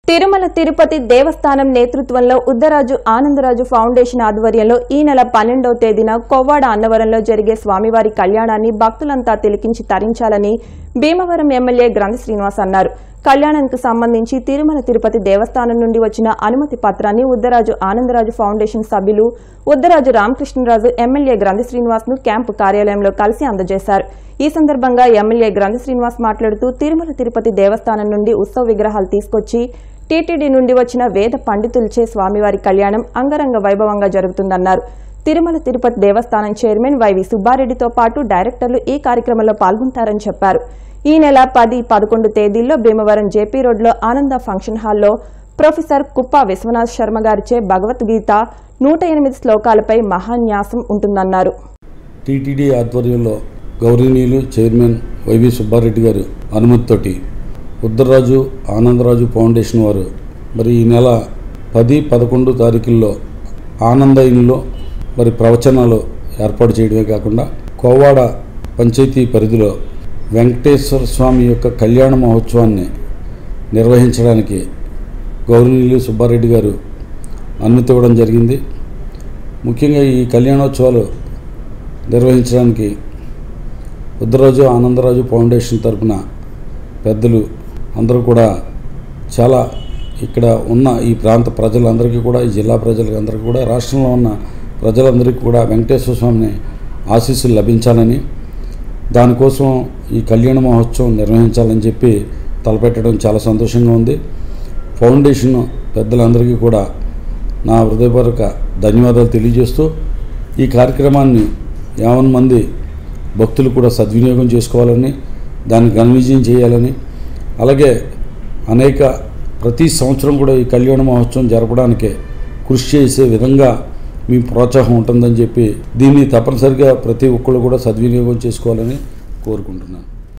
తిరుమల తిరుపతి దేవస్థానం నేతృత్వంలో ఉద్దరాజు ఆనందరాజు ఫౌండేషన్ ఆధ్వర్యంలో ఈ నెల పన్నెండవ తేదీన కొవ్వాడ అన్నవరంలో జరిగే స్వామివారి కళ్యాణాన్ని భక్తులంతా తిలకించి తరించాలని భీమవరం ఎమ్మెల్యే గ్రంథ శ్రీనివాస్ అన్నారు కళ్యాణానికి సంబంధించి తిరుమల తిరుపతి దేవస్థానం నుండి వచ్చిన అనుమతి పత్రాన్ని ఉద్దరాజు ఆనందరాజు ఫౌండేషన్ సభ్యులు ఉద్దరాజు రామకృష్ణరాజు ఎమ్మెల్యే గ్రంథ శ్రీనివాస్ ను క్యాంపు కార్యాలయంలో కలిసి అందజేశారు ఈ సందర్భంగా ఎమ్మెల్యే గ్రంథ శ్రీనివాస్ మాట్లాడుతూ తిరుమల తిరుపతి దేవస్థానం నుండి ఉత్సవ విగ్రహాలు తీసుకొచ్చి టీటీడీ నుండి వచ్చిన వేద పండితులచే స్వామివారి కళ్యాణం అంగరంగ వైభవంగా జరుగుతుందన్నారు తిరుమల తిరుపతి దేవస్థానం చైర్మన్ వైవి సుబ్బారెడ్డితో పాటు డైరెక్టర్లు ఈ కార్యక్రమంలో పాల్గొంటారని చెప్పారు ఈ నెల పది పదకొండు తేదీల్లో భీమవరం జేపీ రోడ్లో ఆనంద ఫంక్షన్ హాల్లో ప్రొఫెసర్ కుప్ప విశ్వనాథ్ శర్మ గారిచే భగవద్గీత నూట ఎనిమిది శ్లోకాలపై మహాన్యాసం ఉంటుందన్నారు టీటీడీ ఆధ్వర్యంలో గౌరవనీయులు చైర్మన్ వైవి సుబ్బారెడ్డి గారు అనుమతితోటి ఉద్దరరాజు ఆనందరాజు ఫౌండేషన్ వారు మరి ఈ నెల పది పదకొండు తారీఖుల్లో ఆనంద ఇన్లో మరి ప్రవచనాలు ఏర్పాటు చేయడమే కాకుండా కోవాడ పంచాయతీ పరిధిలో వెంకటేశ్వర స్వామి యొక్క కళ్యాణ మహోత్సవాన్ని నిర్వహించడానికి గౌరవనీయులు సుబ్బారెడ్డి గారు అనుమతి ఇవ్వడం జరిగింది ముఖ్యంగా ఈ కళ్యాణోత్సవాలు నిర్వహించడానికి ఉద్దరాజు ఆనందరాజు ఫౌండేషన్ తరపున పెద్దలు అందరూ కూడా చాలా ఇక్కడ ఉన్న ఈ ప్రాంత ప్రజలందరికీ కూడా ఈ జిల్లా ప్రజలందరికీ కూడా రాష్ట్రంలో ఉన్న ప్రజలందరికీ కూడా వెంకటేశ్వర స్వామిని ఆశీస్సులు లభించాలని దానికోసం ఈ కళ్యాణ మహోత్సవం నిర్వహించాలని చెప్పి తలపెట్టడం చాలా సంతోషంగా ఉంది ఫౌండేషన్ పెద్దలందరికీ కూడా నా హృదయపూర్వక ధన్యవాదాలు తెలియజేస్తూ ఈ కార్యక్రమాన్ని యావన్ మంది భక్తులు కూడా సద్వినియోగం చేసుకోవాలని దాన్ని ఘన విజయం చేయాలని అలాగే అనేక ప్రతి సంవత్సరం కూడా ఈ కళ్యాణ మహోత్సవం జరపడానికే కృషి చేసే విధంగా మీ ప్రోత్సాహం ఉంటుందని చెప్పి దీన్ని తప్పనిసరిగా ప్రతి ఒక్కళ్ళు కూడా సద్వినియోగం చేసుకోవాలని కోరుకుంటున్నాను